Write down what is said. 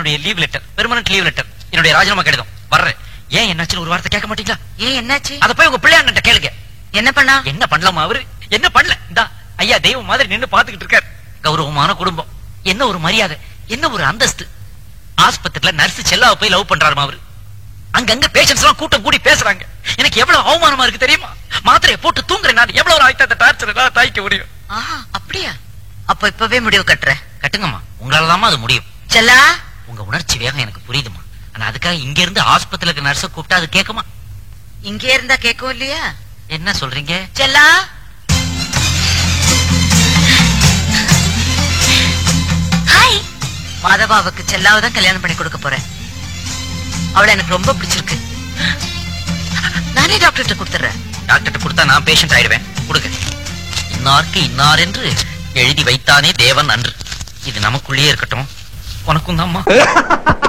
என்னுடைய leave letter permanent leave letter என்னுடைய ராஜினாமா கடிதம் வர்றேன் ஏன் என்னாச்சுன்னு ஒரு வார்த்தை கேட்க மாட்டீங்களா ஏன் என்னாச்சு அத போய் உங்க பிள்ளையாண்ட கேளுங்க என்ன பண்ணா என்ன பண்ணலாமா அவரு என்ன பண்ணல இந்தா ஐயா தெய்வம் மாதிரி நின்னு பாத்துக்கிட்டு இருக்காரு கௌரவமான குடும்பம் என்ன ஒரு மரியாதை என்ன ஒரு அந்தஸ்து ஆஸ்பத்திரியில நர்ஸ் செல்லாவை போய் லவ் பண்றாருமா அவரு அங்கங்க பேஷன்ஸ் எல்லாம் கூட்டம் கூடி பேசுறாங்க எனக்கு எவ்வளவு அவமானமா இருக்கு தெரியுமா மாத்திரையை போட்டு தூங்குறேன் நான் எவ்வளவு ஒரு ஆயத்த டார்ச்சர் எல்லாம் தாய்க்க முடியும் ஆஹா அப்படியா அப்ப இப்பவே முடிவு கட்டுறேன் கட்டுங்கம்மா உங்களாலதாம்மா அது முடியும் செல்லா உங்க உணர்ச்சி வேகம் எனக்கு புரியுதுமா ஆனா அதுக்காக இங்க இருந்து ஆஸ்பத்திரிக்கு நர்ஸ கூப்பிட்டா அது கேக்குமா இங்கே இருந்தா கேட்கும் இல்லையா என்ன சொல்றீங்க செல்லா ஹாய் மாதவாவுக்கு செல்லாவை தான் கல்யாணம் பண்ணி கொடுக்க போறேன் அவளை எனக்கு ரொம்ப பிடிச்சிருக்கு நானே டாக்டர்கிட்ட கொடுத்துறேன் டாக்டர்கிட்ட கொடுத்தா நான் பேஷண்ட் ஆயிடுவேன் கொடுங்க இன்னாருக்கு இன்னார் என்று எழுதி வைத்தானே தேவன் அன்று இது நமக்குள்ளேயே இருக்கட்டும் உனக்கும் தான்மா